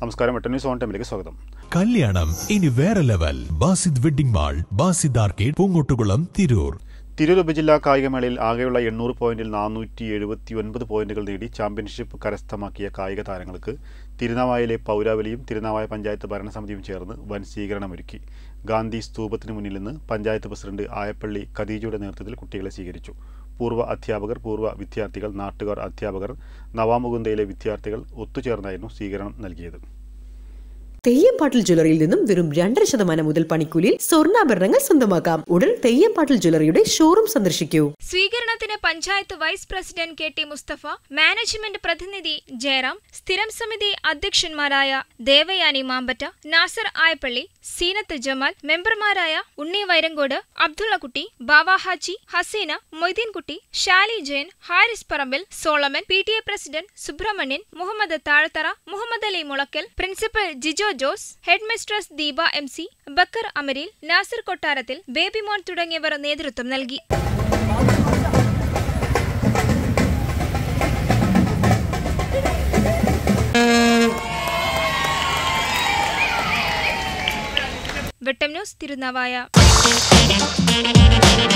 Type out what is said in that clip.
നമസ്കാരം വെട്ടൻ news on ടൈമിലേക്ക് സ്വാഗതം കല്യാണം ഇനി വേറെ level Basid wedding mall Basid arcade Poongottukulam Tirur Tirur ഉപജില്ലാ കായികമേളയിൽ ആകെയുള്ള എണ്ണൂറ് പോയിന്റിൽ നാനൂറ്റി എഴുപത്തി ഒൻപത് പോയിന്റുകൾ നേടി ചാമ്പ്യൻഷിപ്പ് കരസ്ഥമാക്കിയ കായിക താരങ്ങൾക്ക് തിരുനാവായയിലെ പൗരാവലിയും തിരുനാവായ പഞ്ചായത്ത് ഭരണസമിതിയും ചേർന്ന് വൻ സ്വീകരണമൊരുക്കി ഗാന്ധി സ്തൂപത്തിന് മുന്നിൽ നിന്ന് പഞ്ചായത്ത് പ്രസിഡന്റ് ആയപ്പള്ളി ഖദീജയുടെ നേതൃത്വത്തിൽ കുട്ടികളെ സ്വീകരിച്ചു പൂർവ്വ അധ്യാപകർ പൂർവ്വ വിദ്യാർത്ഥികൾ നാട്ടുകാർ അധ്യാപകർ നവാമുകുന്ദയിലെ വിദ്യാർത്ഥികൾ ഒത്തുചേർന്നായിരുന്നു സ്വീകരണം നൽകിയത് തെയ്യംപാട്ടിൽ ജ്വല്ലറിയിൽ നിന്നും വെറും രണ്ടര ശതമാനം മുതൽ പണിക്കൂലിയിൽ സ്വർണ്ണാഭരണങ്ങൾ സ്വന്തമാക്കാം ഉടൻ തെയ്യംപാട്ടിൽ ജ്വല്ലറിയുടെ ഷോറൂം സന്ദർശിക്കൂ സ്വീകരണത്തിന് panchayat vice president K T Musthafa management പ്രതിനിധി ജയറാം സ്ഥിരം സമിതി അധ്യക്ഷന്മാരായ ദേവയാനി മാമ്പറ്റ നാസർ ആയപ്പള്ളി സീനത്ത് ജമാൽ മെമ്പർമാരായ Unni Vairankode Abdullakutty Bava Haji Haseena Moideenkutty Shali Jayan Haris Parambil Solomon P T A president Subramanian Muhammad Thazhathara Muhammad Ali Mulakkal principal Jijo Jose head mistress Deepa M C Bakkar Amaril Nasir Kottarathil Babymon തുടങ്ങിയവർ നേതൃത്വം നൽകി വെട്ടം ന്യൂസ് തിരുനാവായ